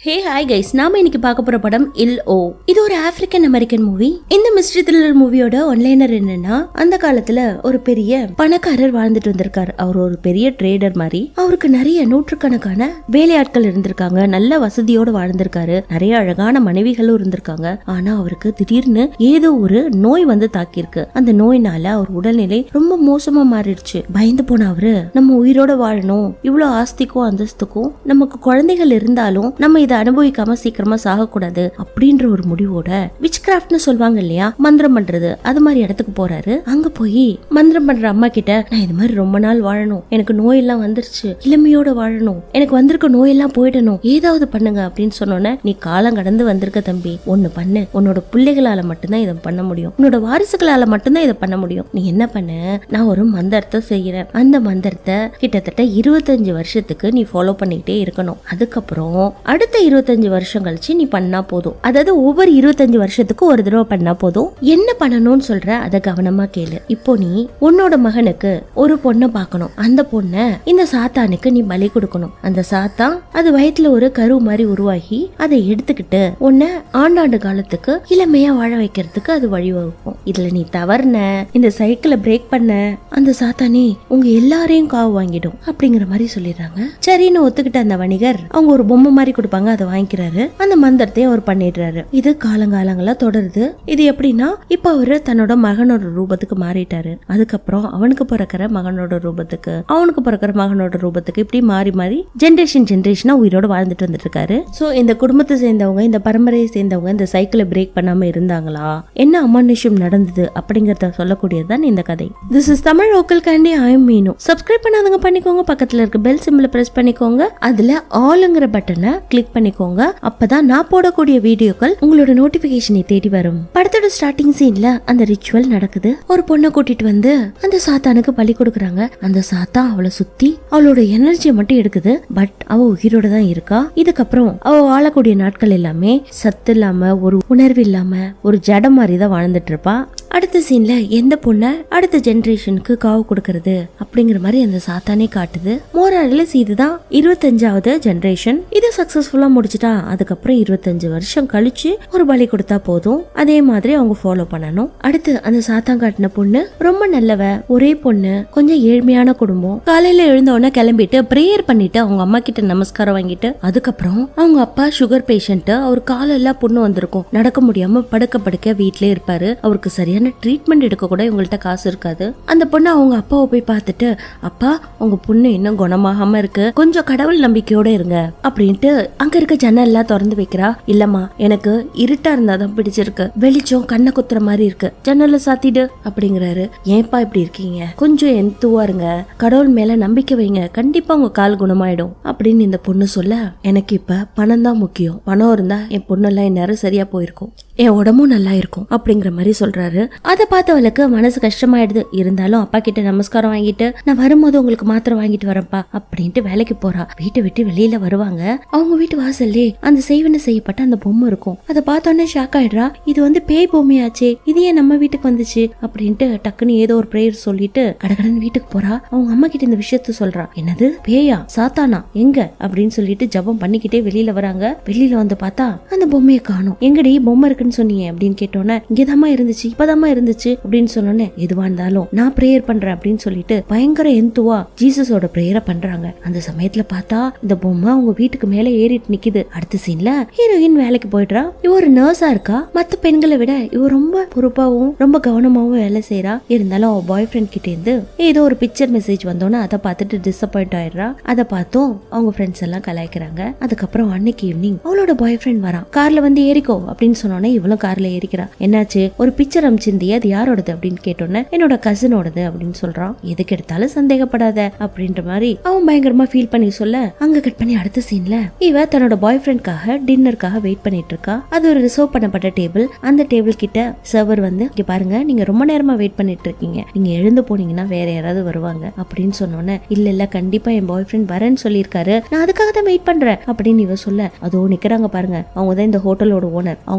hey hi guys நாம இன்னைக்கு பார்க்க போற படம் இல் ஓ இது ஒரு ஆப்பிரிக்கன் அமெரிக்கன் மூவி இந்த மிஸ்ட்ரி த்ரில்லர் மூவியோட ஒன்லைனர் என்னன்னா அந்த காலத்துல ஒரு பெரிய பணக்காரர் வாழ்ந்துட்டு வந்திருக்காரு அவர் ஒரு பெரிய ட்ரேடர் மாதிரி அவருக்கு நிறைய நூற்றுக்கணக்கான வேலையாட்கள் இருந்திருக்காங்க நல்ல வசதியோட வாழ்ந்திருக்காரு நிறைய அழகான மனைவிகளும் இருந்திருக்காங்க ஆனா அவருக்கு திடீர்னு ஏதோ ஒரு நோய் வந்து தாக்கியிருக்கு அந்த நோயினால அவர் உடல்நிலை ரொம்ப மோசமா மாறிடுச்சு பயந்து போன அவரு நம்ம உயிரோட வாழணும் இவ்வளவு ஆஸ்திக்கும் அந்தஸ்துக்கும் நமக்கு குழந்தைகள் இருந்தாலும் நம்ம இதை அனுபவிக்காம சீக்கிரமா சாகக்கூடாது அப்படின்ற ஒரு முடிவோட விச் கிராஃப்ட்னு சொல்லுவாங்க இல்லையா மந்திரம் பண்றது அது மாதிரி இடத்துக்கு போறாரு அங்க போய் மந்திரம் பண்ற அம்மா கிட்ட நான் இது மாதிரி ரொம்ப நாள் வாழணும் எனக்கு நோயெல்லாம் வந்துருச்சு இளமையோட வாழணும் எனக்கு வந்திருக்க நோயெல்லாம் போயிடணும் ஏதாவது பண்ணுங்க அப்படின்னு சொன்னோன்னே நீ காலம் கடந்து வந்திருக்க தம்பி ஒண்ணு பண்ணு உன்னோட பிள்ளைகளால மட்டும்தான் இதை பண்ண முடியும் உன்னோட வாரிசுகளால மட்டும்தான் இதை பண்ண முடியும் நீ என்ன பண்ணு நான் ஒரு மந்திரத்தை செய்யறேன் அந்த மந்திரத்தை கிட்டத்தட்ட இருபத்தஞ்சு வருஷத்துக்கு நீ ஃபாலோ பண்ணிக்கிட்டே இருக்கணும் அதுக்கப்புறம் அடுத்த இருபத்தஞ்சு வருஷம் கழிச்சு நீ பண்ணா போதும் அதாவது ஒவ்வொரு இருபத்தஞ்சு வருஷத்துக்கு ஒரு தடவை பண்ணா போதும் என்ன பண்ணணும்னு சொல்ற அதை கவனமா கேளு இப்போ நீ உன்னோட மகனுக்கு ஒரு பொண்ணை பார்க்கணும் அந்த பொண்ணை இந்த சாத்தானுக்கு நீ பலி கொடுக்கணும் அந்த சாத்தான் அது வயித்துல ஒரு கரு மாதிரி உருவாகி அதை எடுத்துக்கிட்டு உன்னை ஆண்டாண்டு காலத்துக்கு இளமையா வாழ வைக்கிறதுக்கு அது வழிவகுக்கும் இதுல நீ தவறுன இந்த சைக்கிளை பிரேக் பண்ண அந்த சாத்தானே உங்க எல்லாரையும் காவு வாங்கிடும் அப்படிங்கிற மாதிரி சொல்லிடுறாங்க சரின்னு ஒத்துக்கிட்ட அந்த வணிகர் அவங்க ஒரு பொம்மை மாதிரி கொடுப்பாங்க அதை வாங்கிக்கிறாரு அந்த மந்திரத்தையும் அவர் பண்ணிடுறாரு இது காலங்காலங்களா தொடருது இது எப்படின்னா இப்ப அவரு தன்னோட மகனோட ரூபத்துக்கு மாறிட்டாரு அதுக்கப்புறம் அவனுக்கு பிறக்கிற மகனோட ரூபத்துக்கு அவனுக்கு பிறக்கிற மகனோட ரூபத்துக்கு இப்படி மாறி மாறி ஜென்ரேஷன் ஜென்ரேஷனா உயிரோட வாழ்ந்துட்டு வந்துட்டு இருக்காரு சோ இந்த குடும்பத்தை சேர்ந்தவங்க இந்த பரம்பரையை சேர்ந்தவங்க இந்த சைக்கிளை பிரேக் பண்ணாம இருந்தாங்களா என்ன அமானுஷ்யம் நடந்தது அப்படிங்கறத சொல்லக்கூடியதுதான் இந்த கதை திஸ் இஸ் தமிழ் ஓக்கல் கேண்டி ஐம் மீனு சப்ஸ்கிரைப் பண்ணாதவங்க பண்ணிக்கோங்க பக்கத்துல இருக்க பெல் சிம்பிள பிரஸ் பண்ணிக்கோங்க அதுல ஆளுங்கிற பட்டனை கிளிக் பண்ணிக்கோங்க அப்பதான் நான் போடக்கூடிய வீடியோக்கள் உங்களோட நோட்டிபிகேஷனை தேடி வரும் படத்தோட ஸ்டார்டிங் சீன்ல அந்த ரிச்சுவல் நடக்குது ஒரு பொண்ணை கூட்டிட்டு வந்து அந்த சாத்தானுக்கு பலி கொடுக்கறாங்க அந்த சாத்தா அவளை சுத்தி அவளோட எனர்ஜியை மட்டும் எடுக்குது பட் அவ உயிரோட தான் இருக்கா இதுக்கப்புறம் அவ வாழக்கூடிய நாட்கள் எல்லாமே சத்து இல்லாம ஒரு உணர்வு இல்லாம ஒரு ஜடம் மாதிரி தான் வாழ்ந்துட்டு இருப்பா அடுத்த சீன்ல எந்த பொண்ண அடுத்த ஜெனரேஷனுக்கு காவு கொடுக்கறது அப்படிங்கிற மாதிரி அந்த சாத்தானே காட்டுது மோரலஸ் இதுதான் இருபத்தஞ்சாவது ஜெனரேஷன் இது சக்சஸ்ஃபுல்லா முடிச்சுட்டா அதுக்கப்புறம் இருபத்தஞ்சு வருஷம் கழிச்சு ஒரு பலி கொடுத்தா போதும் அதே மாதிரி அவங்க ஃபாலோ பண்ணணும் அடுத்து அந்த சாத்தான் காட்டின பொண்ணு ரொம்ப நல்லவ ஒரே பொண்ணு கொஞ்சம் ஏழ்மையான குடும்பம் காலையில எழுந்த உடனே கிளம்பிட்டு பிரேயர் பண்ணிட்டு அவங்க அம்மா கிட்ட நமஸ்காரம் வாங்கிட்டு அதுக்கப்புறம் அவங்க அப்பா சுகர் பேஷண்ட் அவர் காலெல்லாம் புண்ணு வந்திருக்கும் நடக்க முடியாம படுக்க படுக்க வீட்லயே இருப்பாரு அவருக்கு சரியான ட்ரீட்மெண்ட் எடுக்க கூட இவங்கள்ட்ட காசு இருக்காது அந்த பொண்ணு அவங்க அப்பாவை போய் பார்த்துட்டு அப்பா உங்க பொண்ணு இன்னும் குணமாகாம இருக்கு கொஞ்சம் கடவுள் நம்பிக்கையோட இருங்க அப்படின்ட்டு அங்க இருக்க ஜன்னல் எல்லாம் திறந்து வைக்கிறா இல்லம்மா எனக்கு இருட்டா இருந்தாதான் பிடிச்சிருக்கு வெளிச்சம் கண்ணை குத்துற மாதிரி இருக்கு ஜன்னல சாத்திடு அப்படிங்கிறாரு ஏன்பா இப்படி இருக்கீங்க கொஞ்சம் எந்துவா இருங்க கடவுள் மேல நம்பிக்கை வைங்க கண்டிப்பா உங்க கால் குணமாயிடும் அப்படின்னு இந்த பொண்ணு சொல்ல எனக்கு இப்ப பணம் தான் முக்கியம் பணம் இருந்தா என் பொண்ணெல்லாம் இந்நேரம் சரியா போயிருக்கும் என் உடம்பும் நல்லா இருக்கும் அப்படிங்கிற மாதிரி சொல்றாரு அதை பார்த்தவளுக்கு மனசு கஷ்டமாயிடுது இருந்தாலும் அப்பா கிட்ட நமஸ்காரம் வாங்கிட்டு நான் வரும்போது உங்களுக்கு மாத்திரை வாங்கிட்டு வரேன்ப்பா அப்படின்ட்டு வேலைக்கு போறா வீட்டை விட்டு வெளியில வருவாங்க அவங்க வீட்டு வாசல்லே அந்த செய்வன செய்யப்பட்ட அந்த பொம்மை இருக்கும் அதை பார்த்தோன்னே ஷாக் ஆயிடுறா இது வந்து பேய் பொம்மையாச்சே இது ஏன் நம்ம வீட்டுக்கு வந்துச்சு அப்படின்ட்டு டக்குன்னு ஏதோ ஒரு பிரேயர் சொல்லிட்டு கடகடன்னு வீட்டுக்கு போறா அவங்க அம்மா கிட்ட இந்த விஷயத்த சொல்றா என்னது பேயா சாத்தானா எங்க அப்படின்னு சொல்லிட்டு ஜபம் பண்ணிக்கிட்டே வெளியில வராங்க வெளியில வந்து பார்த்தா அந்த பொம்மையை காணும் எங்கடி பொம்மை இருக்குன்னு சொன்னீங்க அப்படின்னு கேட்டோன்னே இங்கதாம்மா இருந்துச்சு இப்பதாம்மா இருந்துச்சு அப்படின்னு சொன்னோன்னே எதுவா இருந்தாலும் நான் பிரேயர் பண்றேன் அப்படின்னு சொல்லிட்டு பயங்கர எந்துவா ஜீசஸோட பிரேயரை பண்றாங்க அந்த சமயத்துல பார்த்தா இந்த பொம்மை அவங்க வீட்டுக்கு மேல ஏறிட்டு நிக்குது அடுத்த சீன்ல ஹீரோயின் வேலைக்கு போயிடுறா இவ ஒரு நர்ஸா இருக்கா மத்த பெண்களை விட இவ ரொம்ப பொறுப்பாவும் ரொம்ப கவனமாவும் வேலை செய்யறா இருந்தாலும் அவ பாய் ஃப்ரெண்ட் கிட்ட இருந்து ஏதோ ஒரு பிக்சர் மெசேஜ் வந்தோன்னே அதை பார்த்துட்டு டிசப்பாயிண்ட் ஆயிடுறா அதை பார்த்தும் அவங்க ஃப்ரெண்ட்ஸ் எல்லாம் கலாய்க்கிறாங்க அதுக்கப்புறம் அன்னைக்கு ஈவினிங் அவளோட பாய் ஃப்ரெண்ட் வரான் கார்ல வந்து ஏறிக்கோ அப்படின்னு சொன்னோன்னே இவளும் கார்ல ஏறிக்கிறா என்னாச்சு ஒரு பிக்சர் அமிச்சிருந்தியே அது யாரோடது அப்படின்னு கேட்டோன்னே என்னோட கசினோடது அப்படின்னு சொல்றான் எதுக்கு எடுத்தாலும் சந்தேகப்படாத அப்படின்ற மாதிரி அவன் பயங்கரமா ஃபீல் பண்ணி சொல்ல அங்க கட் பண்ணி அடுத்த சீன்ல இவ தன்னோட பாய் ஃப்ரெண்ட்காக டின்னருக்காக வெயிட் பண்ணிட்டு இருக்கா அது ஒரு ரிசர்வ் பண்ணப்பட்ட டேபிள் அந்த டேபிள் கிட்ட சர்வர் வந்து இங்க பாருங்க நீங்க ரொம்ப நேரமா வெயிட் பண்ணிட்டு இருக்கீங்க நீங்க எழுந்து போனீங்கன்னா வேற யாராவது வருவாங்க அப்படின்னு சொன்னோன்னே இல்ல இல்ல கண்டிப்பா என் பாய் ஃப்ரெண்ட் வரேன்னு சொல்லியிருக்காரு நான் அதுக்காக தான் வெயிட் பண்றேன் அப்படின்னு இவ சொல்ல அதோ நிக்கிறாங்க பாருங்க அவங்க தான் இந்த ஹோட்டலோட ஓனர் அவங்க உங்களை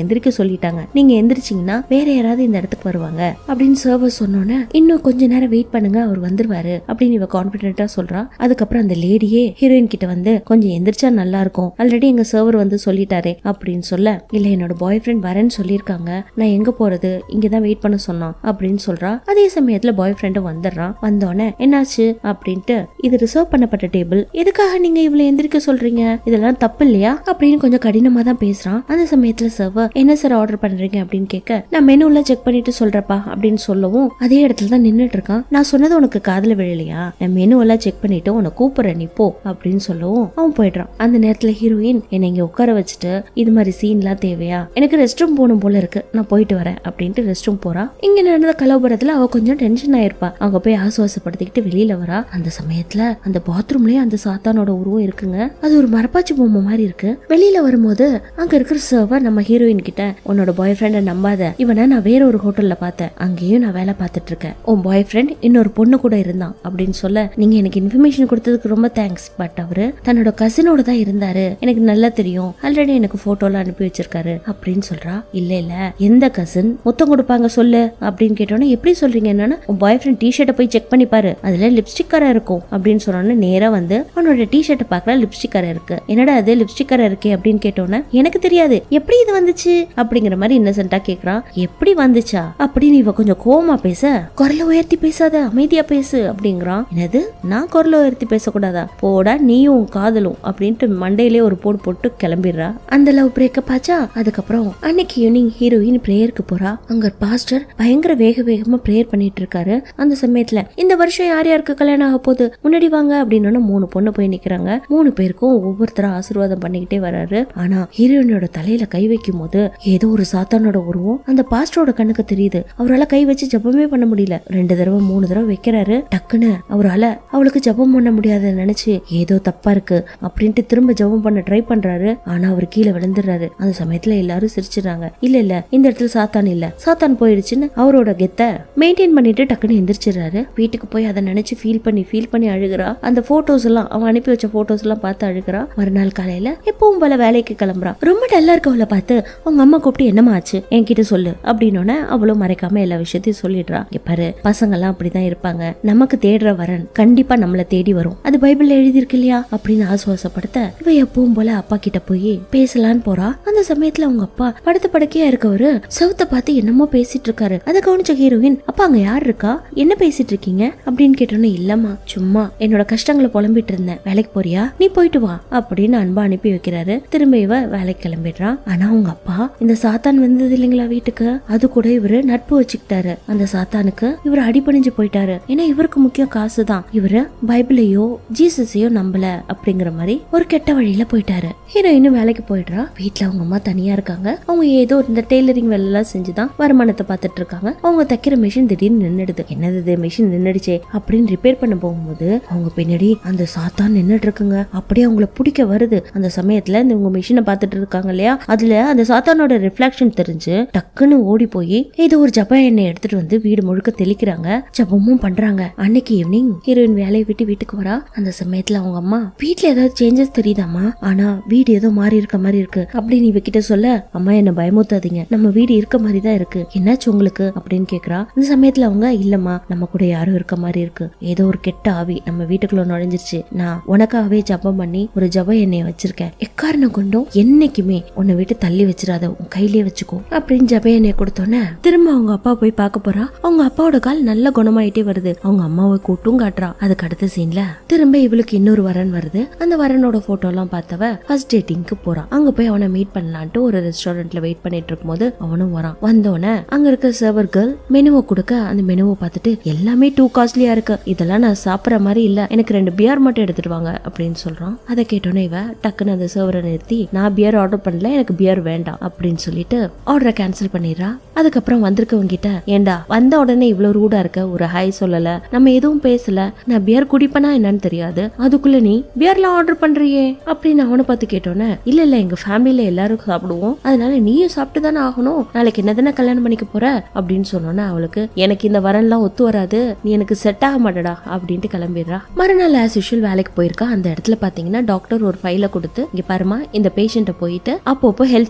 எந்திரிக்க சொல்லிட்டாங்க நீங்க எந்திரிச்சீங்கன்னா வேற யாராவது இந்த இடத்துக்கு வருவாங்க அப்படின்னு சர்வர் சொன்னோன்னே இன்னும் கொஞ்ச நேரம் வெயிட் பண்ணுங்க அவர் வந்துருவாரு அப்படின்னு இவ கான்பிடென்ட்டா சொல்றா அதுக்கப்புறம் அந்த லேடியே ஹீரோயின் கிட்ட வந்து கொஞ்சம் எந்திரிச்சா நல்லா இருக்கும் ஆல்ரெடி எங்க சர்வர் வந்து சொல்லிட்டாரே அப்படின்னு சொல்ல இல்ல என்னோட பாய் ஃப்ரெண்ட் வரேன்னு சொல்லியிருக்காங்க நான் எங்க போறது இங்கதான் வெயிட் பண்ண சொன்னோம் அப்படின்னு சொல்றா அதே சமயத்துல பாய் ஃப்ரெண்டும் வந்துடுறான் வந்தோடனே என்னாச்சு அப்படின்ட்டு இது ரிசர்வ் பண்ணப்பட்ட டேபிள் எதுக்காக நீங்க இவ்வளவு எந்திரிக்க சொல்றீங்க இதெல்லாம் தப்பு இல்லையா அப்படின்னு கொஞ்சம் கடினமா தான் பேசுறான் அந்த சமயத்துல சர்வர் என்ன சார் ஆர்டர் பண்றீங்க அப்படின்னு கேட்க நான் மெனுல செக் பண்ணிட்டு சொல்றப்பா அப்படின்னு சொல்லவும் அதே இடத்துல தான் நின்னுட்டு இருக்கான் நான் சொன்னது உனக்கு காதுல விழலையா நான் மெனு எல்லாம் செக் பண்ணிட்டு உன்னை கூப்பிடுறேன் நீ போ அப்படின்னு சொல்லவும் அவன் போயிடுறான் அந்த நேரத்துல ஹீரோயின் என்னை இங்க உட்கார வச்சுட்டு இது மாதிரி சீன்லாம் தேவையா எனக்கு ரெஸ்ட் ரூம் போகணும் போல இருக்கு நான் போயிட்டு வரேன் அப்படின்ட்டு ரெஸ்ட் ரூம் போறா இங்க நடந்த கலவரத்துல அவ கொஞ்சம் டென்ஷன் ஆயிருப்பா அங்க போய் ஆசுவாசப்படுத்திக்கிட்டு வெளியில வரா அந்த சமயத்துல அந்த பாத்ரூம்லயே அந்த சாத்தானோட உருவம் இருக்குங்க அது ஒரு மரப்பாச்சி பொம்மை மாதிரி இருக்கு வெளியில வரும்போது அங்க இருக்கிற சர்வர் நம்ம ஹீரோயின் கிட்ட உன்னோட பாய் ஃப்ரெண்ட நம்பாத இவனை நான் வேற ஒரு ஹோட்டல்ல பார்த்தேன் அங்கேயும் நான் வேலை பார்த்துட்டு இருக்கேன் உன் பாய் ஃப்ரெண்ட் இன்னொரு பொண்ணு கூட இருந்தான் அப்படின்னு சொல்ல நீங்க எனக்கு இன்ஃபர்மேஷன் கொடுத்ததுக்கு ரொம்ப தேங்க்ஸ் பட் அவரு தன்னோட கசினோட தான் இருந்தாரு எனக்கு நல்லா தெரியும் ஆல்ரெடி எனக்கு போட்டோலாம் அனுப்பி வச்சிருக்காரு அப்படின்னு சொல்றா இல்ல இல்ல எந்த கசின் முத்தம் கொடுப்பாங்க சொல்லு அப்படின்னு கேட்டோன்னே எப்படி சொல்றீங்க என்னன்னா உன் பாய் ஃப்ரெண்ட் டிஷர்ட்டை போய் செக் பண்ணி பாரு அதுல லிப்ஸ்டிக் கரை இருக்கும் அப்படின்னு சொன்னோன்னே நேரா வந்து அவனோட டிஷர்ட்டை பார்க்கல லிப்ஸ்டிக் கரை இருக்கு என்னடா அது லிப்ஸ்டிக் கரை இருக்கே அப்படின்னு கேட்டோன்னே எனக்கு தெரியாது எப்படி இது வந்துச்சு அப்படிங்கிற மாதிரி இன்னசென்ட்டா கேக்குறான் எப்படி வந்துச்சா அப்படின்னு இவ கொஞ்சம் கோவமா பேச குரலை உயர்த்தி பேசாத அமைதியா பேசு அப்படிங்கிறான் என்னது நான் குரலை உயர்த்தி பேசக்கூடாதா போடா நீயும் உன் காதலும் அப்படின்ட்டு மண்டையிலே ஒரு போடு போட்டு கிளம்பிடுறா அந்த லவ் பிரேக்கப் ஆச்சா அதுக்கப்புறம் அன்னைக்கு ஈவினிங் ஹீரோயின் பிரேயருக்கு போறா அங்க பாஸ்டர் பயங்கர வேக வேகமா பிரேயர் பண்ணிட்டு இருக்காரு அந்த சமயத்துல இந்த வருஷம் யார் யாருக்கு கல்யாணம் ஆக போகுது முன்னாடி வாங்க அப்படின்னு மூணு பொண்ணு போய் நிக்கிறாங்க மூணு பேருக்கும் ஒவ்வொருத்தரா ஆசீர்வாதம் பண்ணிக்கிட்டே வராரு ஆனா ஹீரோயினோட தலையில கை வைக்கும் போது ஏதோ ஒரு சாத்தானோட உருவம் அந்த பாஸ்டரோட கண்ணுக்கு தெரியுது அவரால கை வச்சு ஜெபமே பண்ண முடியல ரெண்டு தடவை மூணு தடவை வைக்கிறாரு டக்குன்னு அவரால அவளுக்கு ஜெபம் பண்ண முடியாத நினைச்சு ஏதோ தப்பா இருக்கு அப்படின்ட்டு திரும்ப ஜெபம் பண்ண ட்ரை பண்றாரு ஆனா அவர் கீழே விழுந்துடுறாரு அந்த சமயத்துல எல்லாரும் சிரிச்சிடுறாங்க இல்ல இல்ல இந்த இடத்துல சாத்தான் இல்ல சாத்தான் போயிடுச்சுன்னு அவரோட கெத்த மெயின்டைன் பண்ணிட்டு டக்குன்னு எந்திரிச்சிடுறாரு வீட்டுக்கு போய் அதை நினைச்சு ஃபீல் பண்ணி ஃபீல் பண்ணி அழுகிறா அந்த போட்டோஸ் எல்லாம் அவன் அனுப்பி வச்ச போட்டோஸ் எல்லாம் பார்த்து அழுகிறா மறுநாள் காலையில எப்பவும் போல வேலைக்கு கிளம்புறா ரொம்ப டல்லா இருக்கவளை பார்த்து உங்க அம்மா கூப்பிட்டு என்னமா ஆச்சு என்கிட்ட சொல்லு அப்படின்னோடனே அவளும் மறைக்காம எல்லா விஷயத்தையும் சொல்லிடுறா இங்க பாரு பசங்க எல்லாம் அப்படிதான் இருப்பாங்க நமக்கு தேடுற வரன் கண்டிப்பா நம்மள தேடி வரும் அது பைபிள்ல எழுதி இருக்கு இல்லையா அப்படின்னு ஆசுவாசப்படுத்த இவ எப்பவும் போல அப்பா கிட்ட போய் பேசலான்னு போறா அந்த சமயத்துல அவங்க அப்பா படுத்த படுக்கையா இருக்கவரு செவுத்த பார்த்து என்னமோ பேசிட்டு இருக்காரு அதை கவனிச்ச ஹீரோயின் அப்பா அங்க யார் இருக்கா என்ன பேசிட்டு இருக்கீங்க அப்படின்னு கேட்டோன்னே இல்லம்மா சும்மா என்னோட கஷ்டங்களை புலம்பிட்டு இருந்தேன் வேலைக்கு போறியா நீ போயிட்டு வா அப்படின்னு அன்பா அனுப்பி வைக்கிறாரு திரும்ப இவ வேலைக்கு கிளம்பிடுறான் ஆனா அவங்க அப்பா இந்த சாத்தான் வந்தது இல்லைங்களா வீட்டுக்கு அது கூட இவரு நட்பு வச்சுக்கிட்டாரு அந்த சாத்தானுக்கு இவர் அடிபணிஞ்சு போயிட்டாரு ஏன்னா இவருக்கு முக்கியம் காசு தான் இவரு பைபிளையோ ஜீசஸையோ நம்பல அப்படிங்கிற மாதிரி ஒரு கெட்ட வழியில போயிட்டாரு ஹீரோயினும் வேலைக்கு போயிடுறா வீட்டுல அவங்க அம்மா தனியா இருக்காங்க அவங்க ஏதோ இந்த டெய்லரிங் வேலை எல்லாம் செஞ்சுதான் வருமானத்தை பார்த்துட்டு இருக்காங்க அவங்க தைக்கிற மிஷின் திடீர்னு நின்னுடுது என்னது மிஷின் நின்னுடுச்சே அப்படின்னு ரிப்பேர் பண்ண போகும்போது அவங்க பின்னாடி அந்த சாத்தான் நின்னுட்டு இருக்குங்க அப்படியே அவங்கள பிடிக்க வருது அந்த சமயத்துல இந்த உங்க மிஷினை பார்த்துட்டு இருக்காங்க இல்லையா அதுல அந்த சாத்தானோட ரிஃப்ளெக்ஷன் தெரிஞ்சு டக்குன்னு ஓடி போய் ஏதோ ஒரு ஜப்ப எண்ணெய் எடுத்துட்டு வந்து வீடு முழுக்க தெளிக்கிறாங்க ஜபமும் பண்றாங்க அன்னைக்கு ஈவினிங் ஹீரோயின் வேலையை விட்டு வீட்டுக்கு வரா அந்த சமயத்துல அவங்க அம்மா வீட்ல ஏதாவது சேஞ்சஸ் தெரியுதாமா ஆனா வீடு ஏதோ மாறி இருக்க மாதிரி இருக்கு அப்படின்னு இவகிட்ட சொல்ல அம்மா என்ன பயமுத்தாதீங்க நம்ம வீடு இருக்க மாதிரி தான் இருக்கு என்னாச்சு உங்களுக்கு அப்படின்னு கேக்குறா அந்த சமயத்துல அவங்க இல்லம்மா நம்ம கூட யாரும் இருக்க மாதிரி இருக்கு ஏதோ ஒரு கெட்ட ஆவி நம்ம வீட்டுக்குள்ள நுழைஞ்சிருச்சு நான் உனக்காகவே ஜபம் பண்ணி ஒரு ஜப எண்ணெயை வச்சிருக்கேன் எக்காரணம் கொண்டும் என்னைக்குமே உன்னை விட்டு தள்ளி வச்சிடாத உன் கையிலேயே வச்சுக்கோ அப்படின்னு ஜப எண்ணெயை கொடுத்தோன்னே திரும்ப அவங்க அப்பா போய் பார்க்க போறா அவங்க அப்பாவோட கால் நல்ல குணமாயிட்டே வருது அவங்க அம்மாவை கூட்டும் காட்டுறா அதுக்கு அடுத்த சீன்ல திரும்ப இவளுக்கு இன்னொரு வரன் வருது அந்த வரனோட போட்டோ எல்லாம் பார்த்தவ ஃபர்ஸ்ட் டேட்டிங்க்கு போறான் அங்க போய் அவனை மீட் பண்ணலான்ட்டு ஒரு ரெஸ்டாரண்ட்ல வெயிட் பண்ணிட்டு இருக்கும்போது அவனும் வரான் வந்தோடனே அங்க இருக்க சர்வர் கேர்ள் மெனுவை கொடுக்க அந்த மெனுவை பார்த்துட்டு எல்லாமே டூ காஸ்ட்லியா இருக்கு இதெல்லாம் நான் சாப்பிட்ற மாதிரி இல்ல எனக்கு ரெண்டு பியர் மட்டும் எடுத்துட்டு வாங்க அப்படின்னு சொல்றான் அதை கேட்டோன்னே இவ டக்குன்னு அந்த சர்வரை நிறுத்தி நான் பியர் ஆர்டர் பண்ணல எனக்கு பியர் வேண்டாம் அப்படின்னு சொல்லிட்டு ஆர்டரை கேன்சல் பண்ணிடுறா அதுக்கப்புறம் வந்திருக்கவங்க கிட்ட ஏண்டா வந்த உடனே இவ்வளவு ரூடா இருக்க ஒரு ஹாய் சொல்லல நம்ம எதுவும் பேசல நான் பியர் குடிப்பனா என்னன்னு தெரியாது அதுக்குள்ள நீ பியர்லாம் ஆர்டர் பண்றியே அப்படின்னு அவனை பார்த்து கேட்டோன்னே இல்ல இல்ல எங்க ஃபேமிலில எல்லாரும் சாப்பிடுவோம் அதனால நீயும் சாப்பிட்டு தானே ஆகணும் நாளைக்கு என்ன தானே கல்யாணம் பண்ணிக்க போற அப்படின்னு சொன்னோன்னே அவளுக்கு எனக்கு இந்த வரன்லாம் ஒத்து வராது நீ எனக்கு செட் ஆக மாட்டடா அப்படின்ட்டு கிளம்பிடுறா மறுநாள் ஆஸ் யூஷுவல் வேலைக்கு போயிருக்கா அந்த இடத்துல பாத்தீங்கன்னா டாக்டர் ஒரு ஃபைலை கொடுத்து இங்க பாருமா இந்த பேஷண்ட்டை போயிட்டு அப்பப்போ ஹெல்த் செக்அப் பண்ணிட்டு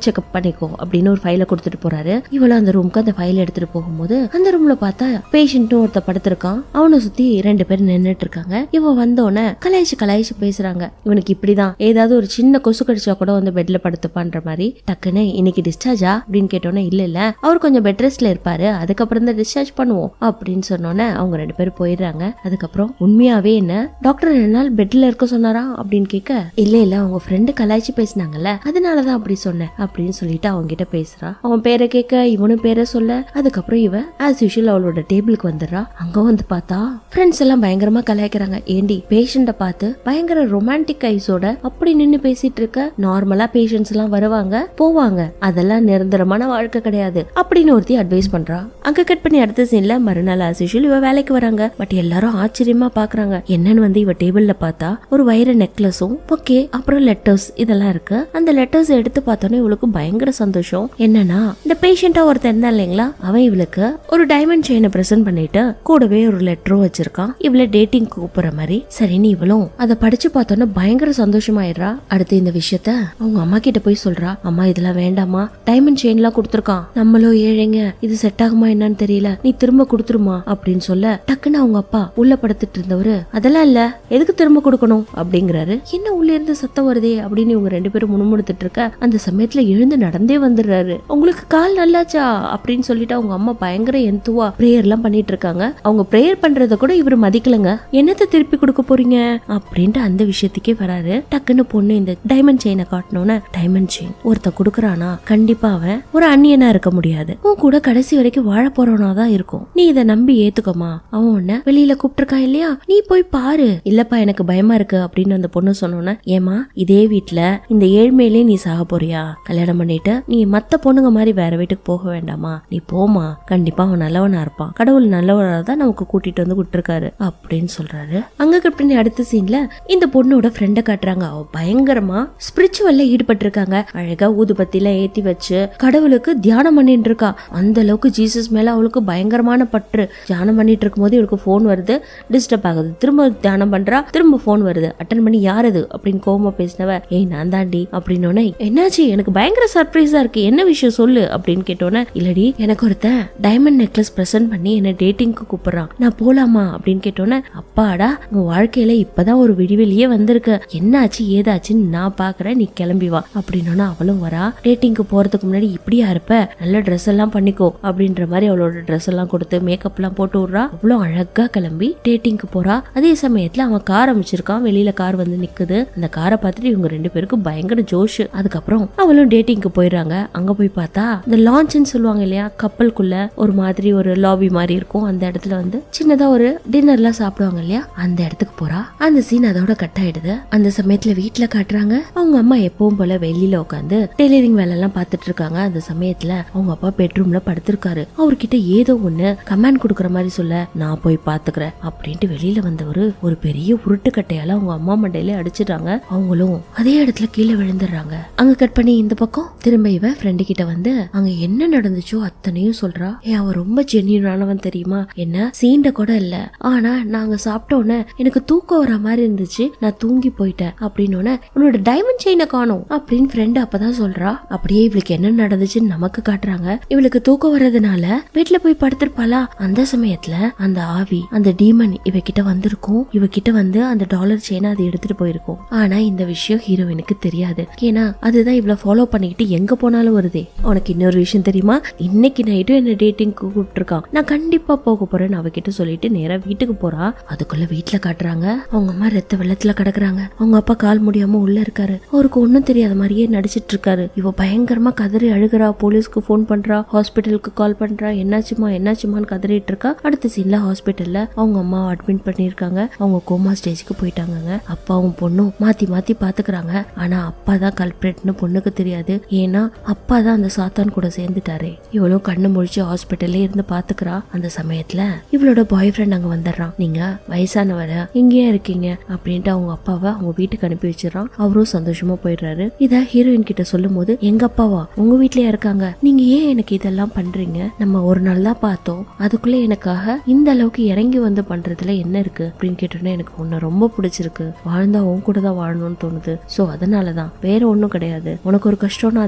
பண்ணிக்கோ அப்படின்னு ஒரு ஃபைலை கொடுத்துட்டு போறாரு இவளும் அந்த ரூமுக்கு அந்த ஃபைல் எடுத்துட்டு போகும்போது அந்த ரூம்ல பார்த்தா பேஷண்ட்டும் ஒருத்த படுத்திருக்கான் அவனை சுத்தி ரெண்டு பேர் நின்னுட்டு இருக்காங்க இவ வந்தோடனே கலாய்ச்சி கலாய்ச்சி பேசுறாங்க இவனுக்கு இப்படிதான் ஏதாவது ஒரு சின்ன கொசு கடிச்சா கூட வந்து பெட்ல படுத்துப்பான்ற மாதிரி டக்குன்னு இன்னைக்கு டிஸ்சார்ஜா அப்படின்னு கேட்டோன்னே இல்ல இல்ல அவர் கொஞ்சம் பெட் ரெஸ்ட்ல இருப்பாரு அதுக்கப்புறம் தான் டிஸ்சார்ஜ் பண்ணுவோம் அப்படின்னு சொன்னோன்னே அவங்க ரெண்டு பேரும் போயிடுறாங்க அதுக்கப்புறம் உண்மையாவே என்ன டாக்டர் ரெண்டு நாள் பெட்ல இருக்க சொன்னாரா அப்படின்னு கேட்க இல்ல இல்ல அவங்க ஃப்ரெண்டு கலாய்ச்சி பேசினாங்கல்ல அதனாலதான் அப்படி சொன்னேன் அப்படின்னு சொல்லிட்டு அவங்க கிட்ட பேசுறா அவன் பேரை கேட்க இவனும் பேரை சொல்ல அதுக்கப்புறம் இவ ஆஸ் யூஷுவல் அவளோட டேபிளுக்கு வந்துடுறா அங்க வந்து பார்த்தா ஃப்ரெண்ட்ஸ் எல்லாம் பயங்கரமா கலாய்க்கிறாங்க ஏண்டி பேஷண்ட பார்த்து பயங்கர ரொமான்டிக் ஐஸோட அப்படி நின்னு பேசிட்டு இருக்க நார்மலா பேஷண்ட்ஸ் எல்லாம் வருவாங்க போவாங்க அதெல்லாம் நிரந்தரமான வாழ்க்கை கிடையாது அப்படின்னு ஒருத்தி அட்வைஸ் பண்றா அங்க கட் பண்ணி அடுத்த சீன்ல மறுநாள் ஆஸ் யூஷுவல் இவ வேலைக்கு வராங்க பட் எல்லாரும் ஆச்சரியமா பாக்குறாங்க என்னன்னு வந்து இவ டேபிள்ல பார்த்தா ஒரு வைர நெக்லஸும் ஓகே அப்புறம் லெட்டர்ஸ் இதெல்லாம் இருக்கு அந்த லெட்டர்ஸ் எடுத்து பார்த்தோன்னே இவளுக்கு பயங்கர சந்தோஷம் என்னன்னா இந்த பேஷண்டா ஒருத்தன் இருந்தா இல்லைங்களா அவன் இவளுக்கு ஒரு டைமண்ட் செயினை பிரசன்ட் பண்ணிட்டு கூடவே ஒரு லெட்டரும் வச்சிருக்கான் இவள டேட்டிங் கூப்பிடுற மாதிரி சரின்னு இவளும் அதை படிச்சு பார்த்தோன்னே பயங்கர சந்தோஷமாயிடுறா அடுத்து இந்த விஷயத்த அவங்க அம்மா கிட்ட போய் சொல்றா அம்மா இதெல்லாம் வேண்டாமா டைமண்ட் செயின் எல்லாம் கொடுத்துருக்கான் நம்மளும் ஏழைங்க இது செட் ஆகுமா என்னன்னு தெரியல நீ திரும்ப கொடுத்துருமா அப்படின்னு சொல்ல டக்குன்னு அவங்க அப்பா உள்ள படுத்துட்டு இருந்தவரு அதெல்லாம் இல்ல எதுக்கு திரும்ப கொடுக்கணும் அப்படிங்கிறாரு என்ன உள்ள இருந்து சத்தம் வருதே அப்படின்னு இவங்க ரெண்டு பேரும் முணுமுணுத்துட்டு இருக்க அந்த சமயத்துல எழுந்து நடந்தே வந்துடுறாரு உங்களுக்கு கால் நல்லாச்சா அப்படின்னு சொல்லிட்டு அவங்க அம்மா பயங்கர எந்துவா பிரேயர் எல்லாம் பண்ணிட்டு இருக்காங்க அவங்க பிரேயர் பண்றத கூட இவர் மதிக்கலங்க என்னத்த திருப்பி கொடுக்க போறீங்க அப்படின்ட்டு அந்த விஷயத்துக்கே வராரு டக்குன்னு பொண்ணு இந்த டைமண்ட் செயினை காட்டணும்னு டைமண்ட் செயின் ஒருத்த குடுக்கறானா கண்டிப்பா அவன் ஒரு அந்நியனா இருக்க முடியாது உன் கூட கடைசி வரைக்கும் வாழ போறவனா தான் இருக்கும் நீ இதை நம்பி ஏத்துக்கோமா அவன் உன்ன வெளியில கூப்பிட்டுருக்கான் இல்லையா நீ போய் பாரு இல்லப்பா எனக்கு பயமா இருக்கு அப்படின்னு அந்த பொண்ணு சொன்னோன்னே ஏமா இதே வீட்ல இந்த ஏழ்மையிலே நீ சாக போறியா கல்யாணம் பண்ணிட்டு நீ மத்த பொண்ணுங்க மாதிரி வேற வீட்டுக்கு போக வேண்டாமா நீ போமா கண்டிப்பா அவன் நல்லவனா இருப்பான் கடவுள் நல்லவனா தான் நமக்கு கூட்டிட்டு வந்து விட்டுருக்காரு அப்படின்னு சொல்றாரு அங்க கட் பண்ணி அடுத்த சீன்ல இந்த பொண்ணோட ஃப்ரெண்ட காட்டுறாங்க அவ பயங்கரமா ஸ்பிரிச்சுவல்ல ஈடுபட்டு இருக்காங்க அழகா ஊதுபத்தில ஏத்தி வச்சு கடவுளுக்கு தியானம் பண்ணிட்டு இருக்கா அந்த அளவுக்கு ஜீசஸ் மேல அவளுக்கு பயங்கரமான பற்று தியானம் பண்ணிட்டு இருக்கும்போது இவளுக்கு ஃபோன் வருது டிஸ்டர்ப் ஆகுது திரும்ப தியானம் பண்றா திரும்ப ஃபோன் வருது அட்டன் பண்ணி யார் அது அப்படின்னு கோவமா பேசினவ ஏய் நான் தாண்டி அப்படின்னோடனே என்னாச்சு எனக்கு பயங்கர சர்ப்ரைஸா இருக்கு என்ன விஷயம் சொல்லு அப்படின்னு கேட்டோன்னே இல்லடி எனக்கு ஒருத்தன் டைமண்ட் நெக்லஸ் பிரசன்ட் பண்ணி என்ன டேட்டிங்க்கு கூப்பிடுறான் நான் போலாமா அப்படின்னு கேட்டோன்னே அப்பாடா உன் வாழ்க்கையில இப்பதான் ஒரு விடிவெளியே வந்திருக்கு என்னாச்சு ஏதாச்சுன்னு நான் பாக்குறேன் நீ கிளம்பி வா அப்படின்னோன்னா அவளும் வரா டேட்டிங்க்கு போறதுக்கு முன்னாடி இப்படியா இருப்ப நல்ல ட்ரெஸ் எல்லாம் பண்ணிக்கோ அப்படின்ற மாதிரி அவளோட ட்ரெஸ் எல்லாம் கொடுத்து மேக்கப் எல்லாம் போட்டு விடுறா அவ்வளோ அழகா கிளம்பி டேட்டிங்க்கு போறா அதே சமயத்துல அவன் கார் அமைச்சிருக்கான் வெளியில கார் வந்து நிக்குது அந்த காரை பார்த்துட்டு இவங்க ரெண்டு பேருக்கும் பயங்கர ஜோஷ் அதுக்கப்புறம் அவளும் டேட்டிங்க்கு போயிடுறாங்க அங்க போய் பார்த்தா இந்த லான்ச்னு சொல்லுவாங்க இல்லையா கப்பலுக்குள்ள ஒரு மாதிரி ஒரு லாபி மாதிரி இருக்கும் அந்த இடத்துல வந்து சின்னதா ஒரு டின்னர்லாம் சாப்பிடுவாங்க இல்லையா அந்த இடத்துக்கு போறா அந்த சீன் அதோட கட் ஆயிடுது அந்த சமயத்துல வீட்ல காட்டுறாங்க அவங்க அம்மா எப்பவும் போல வெளியில உட்காந்து டெய்லரிங் வேலை எல்லாம் பார்த்துட்டு இருக்காங்க அந்த சமயத்துல அவங்க அப்பா பெட்ரூம்ல படுத்திருக்காரு அவர்கிட்ட ஏதோ ஒண்ணு கமாண்ட் கொடுக்குற மாதிரி சொல்ல நான் போய் பாத்துக்கிறேன் அப்படின்ட்டு வெளியில வந்தவரு ஒரு பெரிய உருட்டுக்கட்டையால அவங்க அம்மா மண்டையில அடிச்சிடுறாங்க அவங்களும் அதே இடத்துல கீழே விழுந்துடுறாங்க அங்க கட் பண்ணி இந்த பக்கம் திரும்ப இவ ஃப்ரெண்டு கிட்ட வந்து அங்க என்ன நடந்துச்சோ அத்தனையும் சொல்றா ஏ அவன் ரொம்ப ஜென்யூனானவன் தெரியுமா என்ன சீண்ட கூட இல்ல ஆனா நாங்க சாப்பிட்டோன்னே எனக்கு தூக்கம் வர மாதிரி இருந்துச்சு நான் தூங்கி போயிட்டேன் அப்படின்னு உன்னோட டைமண்ட் செயினை காணும் அப்படின்னு ஃப்ரெண்டு அப்பதான் சொல்றா அப்படியே இவளுக்கு என்ன நடந்துச்சுன்னு நமக்கு காட்டுறாங்க இவளுக்கு தூக்கம் வர்றதுனால வீட்டுல போய் படுத்திருப்பாளா அந்த சமயத்துல அந்த ஆவி அந்த டீமன் இவகிட்ட வந்திருக்கும் இவகிட்ட வந்து அந்த டாலர் செயினை அது எடுத்துட்டு போயிருக்கும் ஆனா இந்த விஷயம் ஹீரோயினுக்கு தெரியாது ஏன்னா அதுதான் இவ்வளவு ஃபாலோ பண்ணிக்கிட்டு எங்க போனாலும் வருதே உனக்கு இன்னொரு விஷயம் தெரியுமா இன்னைக்கு நைட்டும் என்ன டேட்டிங் கூப்பிட்டுருக்கான் நான் கண்டிப்பா போக போறேன்னு அவகிட்ட சொல்லிட்டு நேரா வீட்டுக்கு போறா அதுக்குள்ள வீட்டுல காட்டுறாங்க அவங்க அம்மா ரத்த வெள்ளத்துல கிடக்குறாங்க அவங்க அப்பா கால் முடியாம உள்ள இருக்காரு அவருக்கு ஒண்ணும் தெரியாத மாதிரியே நடிச்சிட்டு இருக்காரு இவ பயங்கரமா கதறி அழுகிறா போலீஸ்க்கு ஃபோன் பண்றா ஹாஸ்பிட்டலுக்கு கால் பண்றா என்னாச்சுமா என்னாச்சுமான்னு கதறிட்டு இருக்கா அடுத்த சீன்ல ஹாஸ்பிட்டல்ல அவங்க அம்மா அட்மிட் பண்ணிருக்காங்க அவங்க கோமா ஸ்டேஜ்க்கு போயிட்டாங்கங்க அப்பாவும் பொண்ணும் மாத்தி மாத்தி பாத்துக்கிறாங்க ஆனா அப்பா தான் கல்பிரேட்னு பொண்ணுக்கு தெரியாது ஏன்னா அப்பா தான் அந்த சாத்தான் கூட சேர்ந்துட்டாரே இவளும் கண்ணு முழிச்சு ஹாஸ்பிட்டல்லே இருந்து பாத்துக்கிறா அந்த சமயத்துல இவளோட பாய் ஃப்ரெண்ட் அங்க வந்துடுறான் நீங்க வயசானவர இங்கேயே இருக்கீங்க அப்படின்ட்டு அவங்க அப்பாவை அவங்க வீட்டுக்கு அனுப்பி வச்சிடறான் அவரும் சந்தோஷமா போயிடுறாரு இத ஹீரோயின் கிட்ட சொல்லும் போது எங்க அப்பாவா உங்க வீட்லயே இருக்காங்க நீங்க ஏன் எனக்கு இதெல்லாம் பண்றீங்க நம்ம ஒரு நாள் தான் பார்த்தோம் அதுக்குள்ள எனக்காக இந்த அளவுக்கு இறங்கி வந்து பண்றதுல என்ன இருக்கு அப்படின்னு கேட்டோன்னே எனக்கு உன்னை ரொம்ப பிடிச்சிருக்கு வாழ்ந்தா உன் கூட தான் வாழணும்னு தோணுது சோ அதனாலதான் வேற ஒண்ணும் கிடையாது உனக்கு ஒரு கஷ்டம்னா அது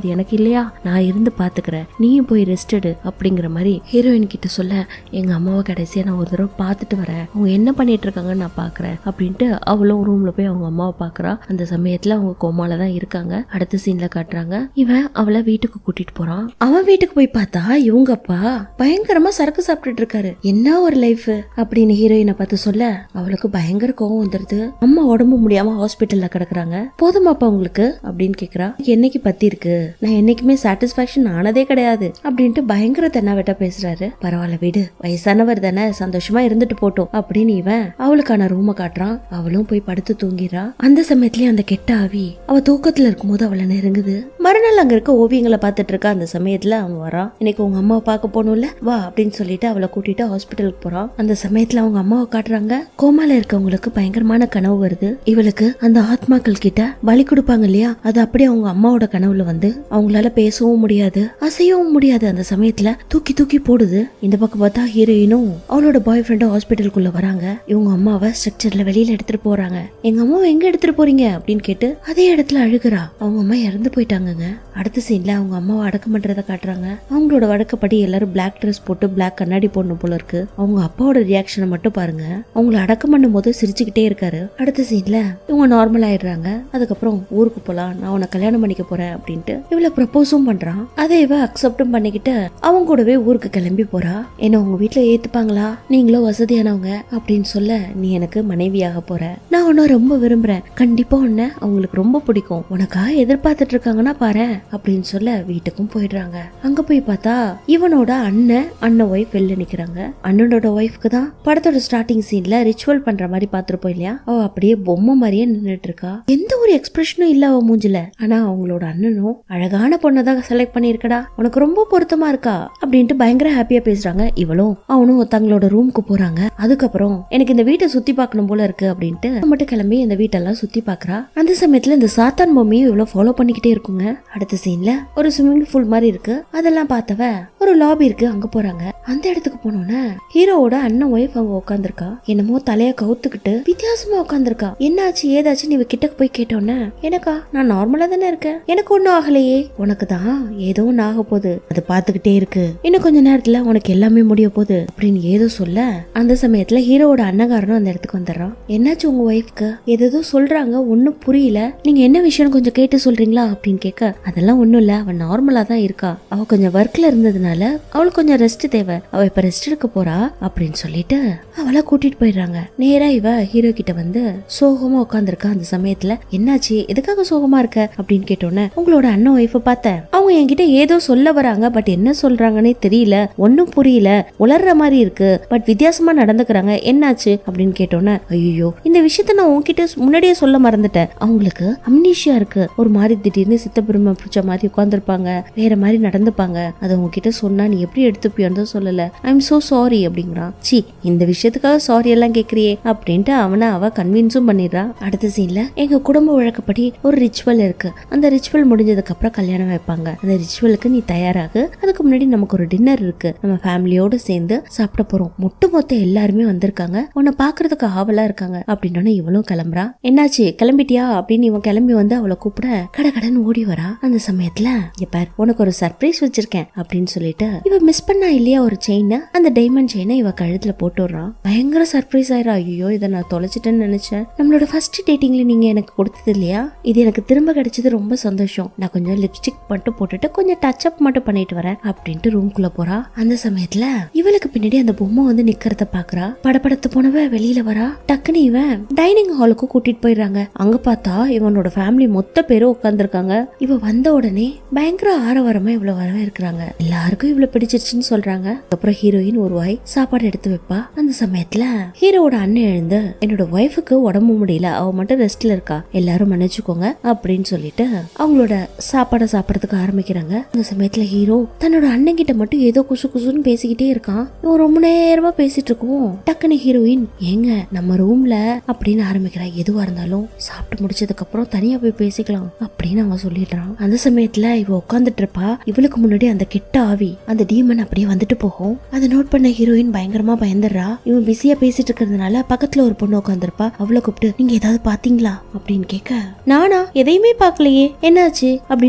எனக்கு இல்லையா நான் இருந்து பாத்துக்கிறேன் நீயும் போய் ரெஸ்ட் எடு அப்படிங்கிற மாதிரி ஹீரோயின் கிட்ட சொல்ல எங்க அம்மாவை கடைசியா நான் ஒரு தடவை பார்த்துட்டு வரேன் அவங்க என்ன பண்ணிட்டு இருக்காங்கன்னு நான் பாக்குறேன் அப்படின்ட்டு அவளும் ரூம்ல போய் அவங்க அம்மாவை பாக்குறா அந்த சமயத்துல அவங்க கோமால தான் இருக்காங்க அடுத்த சீன்ல காட்டுறாங்க இவன் அவளை வீட்டுக்கு கூட்டிட்டு போறான் அவன் வீட்டுக்கு போய் பார்த்தா இவங்க அப்பா பயங்கரமா சரக்கு சாப்பிட்டுட்டு இருக்காரு என்ன ஒரு லைஃப் அப்படின்னு ஹீரோயினை பார்த்து சொல்ல அவளுக்கு பயங்கர கோவம் வந்துருது அம்மா உடம்பு முடியாம ஹாஸ்பிட்டல்ல கிடக்குறாங்க போதுமாப்பா உங்களுக்கு அப்படின்னு கேக்குறா என்னைக்கு பத்தி இருக்கு நான் என்னைக்குமே சாட்டிஸ்பாக்சன் ஆனதே கிடையாது அப்படின்ட்டு பயங்கர தென்னாவெட்டா பேசுறாரு பரவாயில்ல வீடு வயசானவர் தானே சந்தோஷமா இருந்துட்டு போட்டோம் அப்படின்னு இவன் அவளுக்கான ரூம காட்டுறான் அவளும் போய் படுத்து தூங்கிடுறா அந்த சமயத்துலயே அந்த கெட்ட ஆவி அவ தூக்கத்துல இருக்கும்போது அவளை நெருங்குது மறுநாள் அங்க இருக்க ஓவியங்களை பார்த்துட்டு இருக்கா அந்த சமயத்துல அவன் வரான் இன்னைக்கு உங்க அம்மாவை பார்க்க போகணும்ல வா அப்படின்னு சொல்லிட்டு அவளை கூட்டிட்டு ஹாஸ்பிட்டலுக்கு போறான் அந்த சமயத்துல அவங்க அம்மாவை காட்டுறாங்க கோமால இருக்கவங்களுக்கு பயங்கரமான கனவு வருது இவளுக்கு அந்த ஆத்மாக்கள் கிட்ட பலி கொடுப்பாங்க இல்லையா அது அப்படியே அவங்க அம்மாவோட கனவுல வந்து அவங்களால பேசவும் முடியாது அசையவும் முடியாது அந்த சமயத்துல தூக்கி தூக்கி போடுது இந்த பக்கம் பார்த்தா ஹீரோயினும் அவளோட பாய் ஃப்ரெண்டும் ஹாஸ்பிட்டலுக்குள்ள வராங்க இவங்க அம்மாவை ஸ்ட்ரக்சர்ல வெளியில எடுத்துட்டு போறாங்க எங்க அம்மாவை எங்க எடுத்துட்டு போறீங்க அப்படின்னு கேட்டு அதே இடத்துல அழுகுறா அவங்க அம்மா இறந்து போயிட்டாங்கங்க அடுத்த சீன்ல அவங்க அம்மாவை அடக்கம் பண்றத காட்டுறாங்க அவங்களோட வழக்கப்படி எல்லாரும் பிளாக் ட்ரெஸ் போட்டு பிளாக் கண்ணாடி போடணும் போல இருக்கு அவங்க அப்பாவோட ரியாக்ஷனை மட்டும் பாருங்க அவங்கள அடக்கம் பண்ணும் போது சிரிச்சுக்கிட்டே இருக்காரு அடுத்த சீன்ல இவங்க நார்மல் ஆயிடுறாங்க அதுக்கப்புறம் ஊருக்கு போலாம் நான் உன்னை கல்யாணம் பண்ணிக்க போறேன் அப்படின்ட்டு இவளை ப்ரப்போஸும் பண்றான் அதை இவ அக்செப்டும் பண்ணிக்கிட்டு அவங்க கூடவே ஊருக்கு கிளம்பி போறா என்ன உங்க வீட்டுல ஏத்துப்பாங்களா நீங்களும் வசதியானவங்க அப்படின்னு சொல்ல நீ எனக்கு மனைவியாக போற நான் உன்னை ரொம்ப விரும்புறேன் கண்டிப்பா உன்னை அவங்களுக்கு ரொம்ப பிடிக்கும் உனக்காக எதிர்பார்த்துட்டு இருக்காங்கன்னா பாரு அப்படின்னு சொல்ல வீட்டுக்கும் போயிடுறாங்க அங்க போய் பார்த்தா இவனோட அண்ணன் அண்ணன் ஒய்ஃப் வெளில நிக்கிறாங்க அண்ணனோட ஒய்ஃப்க்கு தான் படத்தோட ஸ்டார்டிங் சீன்ல ரிச்சுவல் பண்ற மாதிரி பாத்துருப்போம் இல்லையா அவ அப்படியே பொம்மை மாதிரியே நின்னுட்டு இருக்கா எந்த ஒரு எக்ஸ்பிரஷனும் இல்ல அவ மூஞ்சில ஆனா அவங்களோட அண்ணனும் அழகான பொண்ணை தான் செலக்ட் பண்ணிருக்கடா உனக்கு ரொம்ப பொருத்தமா இருக்கா அப்படின்ட்டு பயங்கர ஹாப்பியா பேசுறாங்க இவளும் அவனும் தங்களோட ரூமுக்கு போறாங்க அதுக்கப்புறம் எனக்கு இந்த வீட்டை சுத்தி பார்க்கணும் போல இருக்கு அப்படின்ட்டு அவ மட்டும் கிளம்பி இந்த வீட்டெல்லாம் சுத்தி பாக்குறா அந்த சமயத்துல இந்த சாத்தான் பொம்மையும் இவ்வளவு ஃபாலோ பண்ணிக்கிட்டே இருக்குங்க அடுத்த சீன்ல ஒரு ஸ்விம்மிங் பூல் மாதிரி இருக்கு அதெல்லாம் பார்த்தவ ஒரு லாபி இருக்கு அங்க போறாங்க அந்த இடத்துக்கு போனோன்னே ஹீரோவோட அண்ணன் ஒய்ஃப் அங்க உட்காந்துருக்கா என்னமோ தலைய கவுத்துக்கிட்டு வித்தியாசமா உட்காந்துருக்கா என்னாச்சு ஏதாச்சு நீ இவ கிட்டக்கு போய் கேட்டோன்னே எனக்கா நான் நார்மலா தானே இருக்கேன் எனக்கு ஒண்ணும் ஆகலையே உனக்கு தான் ஏதோ ஒண்ணு ஆக போகுது அது பாத்துக்கிட்டே இருக்கு இன்னும் கொஞ்ச நேரத்துல உனக்கு எல்லாமே முடிய போகுது அப்படின்னு ஏதோ சொல்ல அந்த சமயத்துல ஹீரோவோட அன்னகாரனும் அந்த இடத்துக்கு வந்துடுறான் என்னாச்சு உங்க ஒய்ஃப்க்கு ஏதோ சொல்றாங்க ஒன்னும் புரியல நீங்க என்ன விஷயம் கொஞ்சம் கேட்டு சொல்றீங்களா அப்படின்னு கேட்க அதெல்லாம் ஒண்ணும் இல்ல அவ நார்மலா தான் இருக்கா அவ கொஞ்சம் ஒர்க்ல இருந்ததுனால அவளுக்கு கொஞ்சம் ரெஸ்ட் தேவை அவ இப்ப ரெஸ்ட் எடுக்க போறா அப்படின்னு சொல்லிட்டு அவளை கூட்டிட்டு போயிடுறாங்க நேரா இவ ஹீரோ கிட்ட வந்து சோகமா உட்காந்துருக்கா அந்த சமயத்துல என்னாச்சு எதுக்காக சோகமா இருக்க அப்படின்னு கேட்டோன்னே உங்களோட அண்ணன் ஒய்ஃப பார்த்தேன் அவங்க என்கிட்ட ஏதோ சொல்ல வராங்க பட் என்ன சொல்றாங்கன்னே தெரியல ஒன்னும் புரியல உளர்ற மாதிரி இருக்கு பட் வித்தியாசமா நடந்துக்கிறாங்க என்னாச்சு அப்படின்னு கேட்டோன்னே ஐயோ இந்த விஷயத்த நான் உன்கிட்ட முன்னாடியே சொல்ல மறந்துட்டேன் அவங்களுக்கு அம்னீஷியா இருக்கு ஒரு மாதிரி திடீர்னு சித்தப்பெருமை பிடிச்ச மாதிரி உட்காந்துருப்பாங்க வேற மாதிரி நடந்துப்பாங்க அதை உன்கிட்ட சொன்னா நீ எப்படி எடுத்துப்பியோன்னு தான் சொல்லல ஐ எம் சோ சாரி அப்படிங்கிறான் சி இந்த விஷயத்துக்காக சாரி எல்லாம் கேக்குறியே அப்படின்ட்டு அவனை அவ கன்வின்ஸும் பண்ணிடுறா அடுத்த சீன்ல எங்க குடும்ப வழக்கப்படி ஒரு ரிச்சுவல் இருக்கு அந்த ரிச்சுவல் முடிஞ்சதுக்கு அப்புறம் கல்யாணம் வைப்பாங்க அந்த ரிச்சுவலுக்கு நீ தயாராகு அதுக்கு முன்னாடி நமக்கு ஒரு டின்னர் இருக்கு நம்ம ஃபேமிலியோட சேர்ந்து சாப்பிட போறோம் மொட்டு மொத்த எல்லாருமே வந்திருக்காங்க உன்னை பாக்குறதுக்கு ஆவலா இருக்காங்க அப்படின்னு இவளும் கிளம்புறா என்னாச்சு கிளம்பிட்டியா அப்படின்னு இவன் கிளம்பி வந்து அவளை கூப்பிட கட கடன் ஓடி வரா அந்த சமயத்துல இங்க பார் உனக்கு ஒரு சர்ப்ரைஸ் வச்சிருக்கேன் அப்படின்னு சொல்லிட்டு இவ மிஸ் பண்ணா இல்லையா ஒரு செயின் அந்த டைமண்ட் செயினை இவ கழுத்துல போட்டு விடுறான் பயங்கர சர்ப்ரைஸ் ஆயிரா ஐயோ இதை நான் தொலைச்சிட்டேன்னு நினைச்சேன் நம்மளோட ஃபர்ஸ்ட் டேட்டிங்ல நீங்க எனக்கு கொடுத்தது இல்லையா இது எனக்கு திரும்ப கிடைச்சது ரொம்ப சந்தோஷம் நான் கொஞ்சம் லிப்ஸ்டிக் மட்டும் போட்டுட்டு கொஞ்சம் டச் அப் மட்டும் பண்ணிட்டு வரேன் அப்படின்ட்டு ரூம்குள்ள போறா அந்த சமயத்துல இவளுக்கு பின்னாடி அந்த பொம்மை வந்து நிக்கிறத பாக்குறா படபடத்து போனவ வெளியில வரா டக்குன்னு இவன் டைனிங் ஹாலுக்கு கூட்டிட்டு போயிடுறாங்க அங்க பார்த்தா இவனோட ஃபேமிலி மொத்த பேரும் உட்காந்துருக்காங்க இவ வந்த உடனே பயங்கர ஆரவாரமா இவ்வளவு வரவே இருக்கிறாங்க எல்லாருக்கும் இவ்வளவு பிடிச்சிருச்சுன்னு சொல்றாங்க அப்புறம் ஹீரோயின் ஒரு வாய் சாப்பாடு எடுத்து வைப்பா அந்த சமயத்துல ஹீரோவோட அண்ணன் எழுந்து என்னோட ஒய்ஃபுக்கு உடம்பு முடியல அவ மட்டும் ரெஸ்ட்ல இருக்கா எல்லாரும் மன்னிச்சுக்கோங்க அப்படின்னு சொல்லிட்டு அவங்களோட சாப்பாடை சாப்பிடறதுக்கு ஆரம்பிக்கிறாங்க அந்த சமயத்துல ஹீரோ தன்னோட அண்ணன் கிட்ட மட்டும் ஏதோ குசு குசுன்னு பேசிக்கிட்டே இருக்கான் இவன் ரொம்ப நேரமா பேசிட்டு இருக்கவும் டக்குன்னு ஹீரோயின் ஏங்க நம்ம ரூம்ல அப்படின்னு ஆரம்பிக்கிறா எதுவா இருந்தாலும் சாப்பிட்டு முடிச்சதுக்கு அப்புறம் தனியா போய் பேசிக்கலாம் அப்படின்னு அவன் சொல்லிடுறான் அந்த சமயத்துல இவ உட்காந்துட்டு இருப்பா இவளுக்கு முன்னாடி அந்த கெட்ட ஆவி அந்த டீமன் அப்படியே வந்துட்டு போகும் அதை நோட் பண்ண ஹீரோயின் பயங்கரமா பயந்துடுறா இவன் பிஸியா பேசிட்டு இருக்கிறதுனால பக்கத்துல ஒரு பொண்ணு உட்காந்துருப்பா அவளை கூப்பிட்டு நீங்க ஏதாவது பாத்தீங்களா அப்படின்னு கேட்க நானா எதையுமே பார்க்கலையே என்னாச்சு அப்படின்னு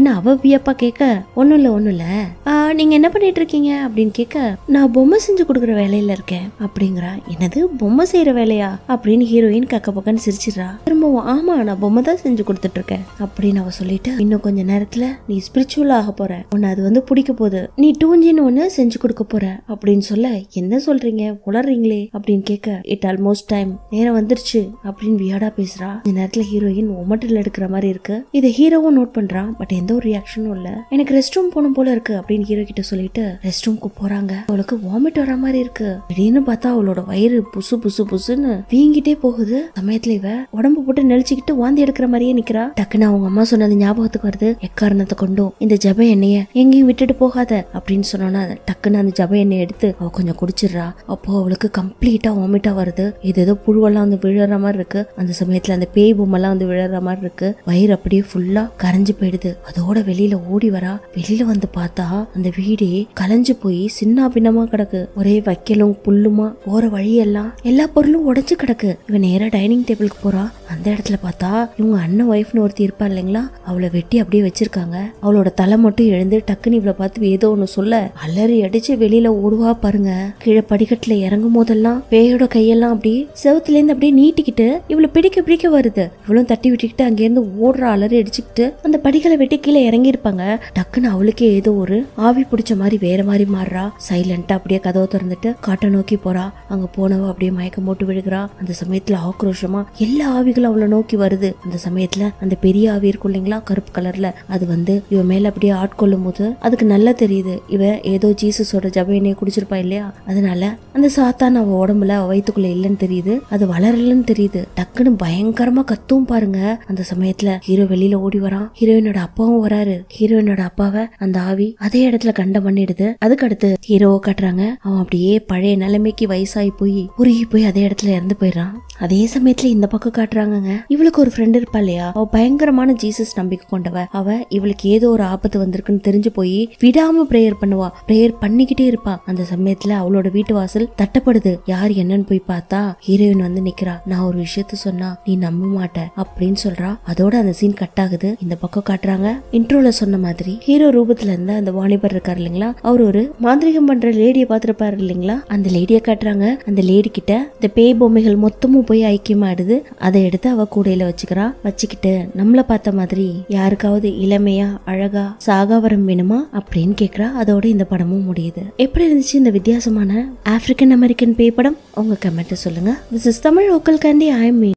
அப்படின்னு அவ வியப்பா கேட்க ஒண்ணும் இல்ல ஒண்ணும் இல்ல "ஆ, நீங்க என்ன பண்ணிட்டு இருக்கீங்க அப்படின்னு கேட்க நான் பொம்மை செஞ்சு கொடுக்குற வேலையில இருக்கேன் அப்படிங்கிறா என்னது பொம்மை செய்யற வேலையா அப்படின்னு ஹீரோயின் கக்க பக்கன்னு சிரிச்சிடுறா திரும்பவும் ஆமா நான் பொம்மை தான் செஞ்சு கொடுத்துட்டு இருக்கேன் அப்படின்னு அவ சொல்லிட்டு இன்னும் கொஞ்ச நேரத்துல நீ ஸ்பிரிச்சுவல் ஆக போற உன்னை அது வந்து பிடிக்க போகுது நீ டூஞ்சின்னு ஒண்ணு செஞ்சு கொடுக்க போற அப்படின்னு சொல்ல என்ன சொல்றீங்க உளறீங்களே அப்படின்னு கேட்க இட் ஆல்மோஸ்ட் டைம் நேரம் வந்துருச்சு அப்படின்னு வியாடா பேசுறா இந்த நேரத்துல ஹீரோயின் ஒமட்டில் எடுக்கிற மாதிரி இருக்கு இதை ஹீரோவும் நோட் பண்றான் பட் எந்த ஒரு ரியாக்ஷனும் இல்ல எனக்கு ரெஸ்ட் ரூம் போகணும் போல இருக்கு அப்படின்னு ஹீரோ கிட்ட சொல்லிட்டு ரெஸ்ட் ரூம்க்கு போறாங்க அவளுக்கு வாமிட் வர மாதிரி இருக்கு திடீர்னு பார்த்தா அவளோட வயிறு புசு புசு புசுன்னு வீங்கிட்டே போகுது சமயத்துல இவ உடம்பு போட்டு நெளிச்சுக்கிட்டு வாந்தி எடுக்கிற மாதிரியே நிக்கிறா டக்குன்னு அவங்க அம்மா சொன்னது ஞாபகத்துக்கு வருது எக்காரணத்தை கொண்டும் இந்த ஜப எண்ணெய எங்கேயும் விட்டுட்டு போகாத அப்படின்னு சொன்னோன்னா டக்குன்னு அந்த ஜப எண்ணெய் எடுத்து அவ கொஞ்சம் குடிச்சிடுறா அப்போ அவளுக்கு கம்ப்ளீட்டா வாமிட்டா வருது இது ஏதோ புழுவெல்லாம் வந்து விழுற மாதிரி இருக்கு அந்த சமயத்துல அந்த பேய் பொம்மெல்லாம் வந்து விழுற மாதிரி இருக்கு வயிறு அப்படியே ஃபுல்லா கரைஞ்சு போயிடுது அதோட வெளியில ஓடி வரா வெளியில வந்து பார்த்தா அந்த வீடே கலைஞ்சு போய் சின்ன பின்னமா கிடக்கு ஒரே வைக்கலும் புல்லுமா போற வழியெல்லாம் எல்லா பொருளும் உடைஞ்சு கிடக்கு இவன் நேரா டைனிங் டேபிளுக்கு போறா அந்த இடத்துல பார்த்தா இவங்க அண்ணன் ஒய்ஃப்னு ஒருத்தி இருப்பா இல்லைங்களா அவளை வெட்டி அப்படியே வச்சிருக்காங்க அவளோட தலை மட்டும் எழுந்து டக்குன்னு இவளை பார்த்து ஏதோ ஒண்ணு சொல்ல அலறி அடிச்சு வெளியில ஓடுவா பாருங்க கீழே படிக்கட்டுல இறங்கும் போதெல்லாம் பேயோட கையெல்லாம் அப்படியே செவுத்துல இருந்து அப்படியே நீட்டிக்கிட்டு இவளை பிடிக்க பிடிக்க வருது இவளும் தட்டி விட்டுக்கிட்டு அங்கேருந்து ஓடுற அலறி அடிச்சுக்கிட்டு அந்த படிகளை வெட்டி கீழே இறங்கி இருப்பாங்க டக்குன்னு அவளுக்கே ஏதோ ஒரு ஆவி பிடிச்ச மாதிரி வேற மாதிரி மாறுறா சைலண்டா அப்படியே கதவை திறந்துட்டு காட்டை நோக்கி போறா அங்க போனவ அப்படியே மயக்கம் போட்டு விழுகிறா அந்த சமயத்துல ஆக்ரோஷமா எல்லா ஆவிகளும் அவளை நோக்கி வருது அந்த சமயத்துல அந்த பெரிய ஆவி இருக்கும் இல்லைங்களா கருப்பு கலர்ல அது வந்து இவ மேல அப்படியே ஆட்கொள்ளும் போது அதுக்கு நல்லா தெரியுது இவ ஏதோ ஜீசஸோட ஜப எண்ணெயை குடிச்சிருப்பா இல்லையா அதனால அந்த சாத்தான் அவ உடம்புல அவ வயித்துக்குள்ள இல்லைன்னு தெரியுது அது வளரலன்னு தெரியுது டக்குன்னு பயங்கரமா கத்தும் பாருங்க அந்த சமயத்துல ஹீரோ வெளியில ஓடி வரான் ஹீரோயினோட அப்பாவும் வராரு ஹீரோயினோட அப்பாவை அந்த ஆவி அதே இடத்துல கண்டம் பண்ணிடுது அதுக்கு அடுத்து ஹீரோவை காட்டுறாங்க அவன் அப்படியே பழைய நிலைமைக்கு வயசாகி போய் உருகி போய் அதே இடத்துல இறந்து போயிடுறான் அதே சமயத்துல இந்த பக்கம் காட்டுறாங்கங்க இவளுக்கு ஒரு ஃப்ரெண்ட் இருப்பா இல்லையா அவ பயங்கரமான ஜீசஸ் நம்பிக்கை கொண்டவ அவ இவளுக்கு ஏதோ ஒரு ஆபத்து வந்திருக்குன்னு தெரிஞ்சு போய் விடாம பிரேயர் பண்ணுவா பிரேயர் பண்ணிக்கிட்டே இருப்பா அந்த சமயத்துல அவளோட வீட்டு வாசல் தட்டப்படுது யார் என்னன்னு போய் பார்த்தா ஹீரோயின் வந்து நிக்கிறா நான் ஒரு விஷயத்த சொன்னா நீ நம்ப மாட்ட அப்படின்னு சொல்றா அதோட அந்த சீன் கட் ஆகுது இந்த பக்கம் காட்டுறாங்க இன்ட்ரோல சொன்ன மாதிரி ஹீரோ ரூபத்துல இருந்த அந்த வாலிபர் இருக்காரு இல்லைங்களா அவர் ஒரு மாந்திரிகம் பண்ற லேடியை பார்த்திருப்பாரு இல்லைங்களா அந்த லேடியை காட்டுறாங்க அந்த லேடி கிட்ட இந்த பேய் பொம்மைகள் மொத்தமும் போய் ஐக்கியமாடுது அதை எடுத்து அவ கூடையில வச்சுக்கிறா வச்சுக்கிட்டு நம்மள பார்த்த மாதிரி யாருக்காவது இளமையா அழகா சாகாவரம் வேணுமா அப்படின்னு கேக்குறா அதோட இந்த படமும் முடியுது எப்படி இருந்துச்சு இந்த வித்தியாசமான ஆப்பிரிக்கன் அமெரிக்கன் பேய் படம் உங்க கமெண்ட் சொல்லுங்க திஸ் இஸ் தமிழ் ஓக்கல் கேண்டி ஐ மீன்